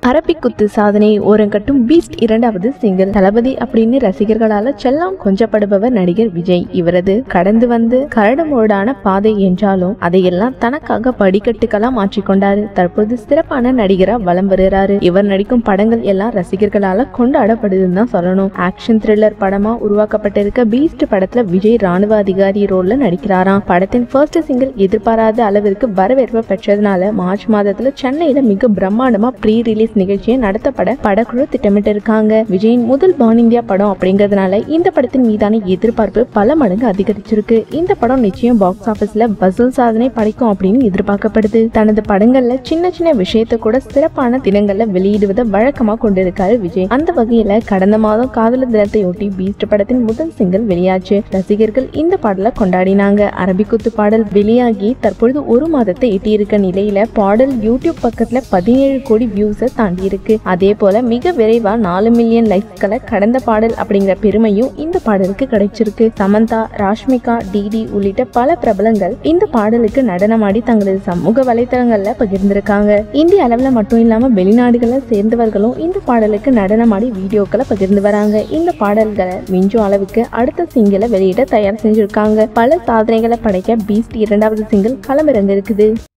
அரபிக்குத்து சாதனையை ஓரங்கட்டும் பீஸ்ட் இரண்டாவது சிங்கிள் தளபதி அப்படின்னு ரசிகர்களால செல்லம் கொஞ்சப்படுபவர் நடிகர் விஜய் இவரது கடந்து வந்து கரடுமுரடான பாதை என்றாலும் அதையெல்லாம் தனக்காக படிக்கட்டுகளா மாற்றிக்கொண்டாரு தற்போது சிறப்பான நடிகரா வலம் வருகிறாரு இவர் நடிக்கும் படங்கள் எல்லாம் ரசிகர்களால கொண்டாடப்படுதுன்னு தான் சொல்லணும் ஆக்ஷன் த்ரில்லர் படமா உருவாக்கப்பட்டிருக்க பீஸ்ட் படத்துல விஜய் ராணுவ அதிகாரி ரோல்ல நடிக்கிறாராம் படத்தின் ஃபர்ஸ்ட் சிங்கிள் எதிர்பாராத அளவிற்கு வரவேற்பு பெற்றதுனால மார்ச் மாதத்துல சென்னையில மிக பிரம்மாண்டமா ப்ரீ ரிலீஸ் நிகழ்ச்சியை நடத்தப்பட படக்குழு திட்டமிட்டு இருக்காங்க விஜயின் முதல் பான் இந்தியா படம் அப்படிங்கறதுனால இந்த படத்தின் மீதான எதிர்பார்ப்பு பல மடங்கு அதிகரிச்சிருக்கு இந்த படம் நிச்சயம் பாக்ஸ் ஆபீஸ்ல வசூல் சாதனை படைக்கும் அப்படின்னு எதிர்பார்க்கப்படுது தனது படங்கள்ல சின்ன சின்ன விஷயத்தை கூட சிறப்பான தினங்கள்ல வெளியிடுவதை வழக்கமா கொண்டிருக்காரு விஜய் அந்த வகையில கடந்த மாதம் காதலர் தினத்தையொட்டி பீஸ்ட் படத்தின் முதல் சிங்கிள் வெளியாச்சு ரசிகர்கள் இந்த பாடலை கொண்டாடினாங்க அரபிக்குத்து பாடல் வெளியாகி தற்பொழுது ஒரு மாதத்தை எட்டியிருக்க நிலையில பாடல் யூடியூப் பக்கத்துல பதினேழு கோடி வியூஸை தாண்டி இருக்கு அதே போல மிக விரைவா நாலு மில்லியன் லைக்ஸ்களை கடந்த பாடல் அப்படிங்கிற பெருமையும் இந்த பாடலுக்கு கிடைச்சிருக்கு சமந்தா ராஷ்மிகா டிடி உள்ளிட்ட பல பிரபலங்கள் இந்த பாடலுக்கு நடனமாடி தங்களது சமூக வலைத்தளங்கள்ல பகிர்ந்திருக்காங்க இந்திய அளவுல மட்டும் இல்லாம வெளிநாடுகளை சேர்ந்தவர்களும் இந்த பாடலுக்கு நடனமாடி வீடியோக்களை பகிர்ந்து வராங்க இந்த பாடல்களை மிஞ்சும் அளவுக்கு அடுத்த சிங்கிளை வெளியிட தயார் செஞ்சிருக்காங்க பல சாதனைகளை படைக்க பீஸ்ட் இரண்டாவது சிங்கிள் களமிறங்க இருக்குது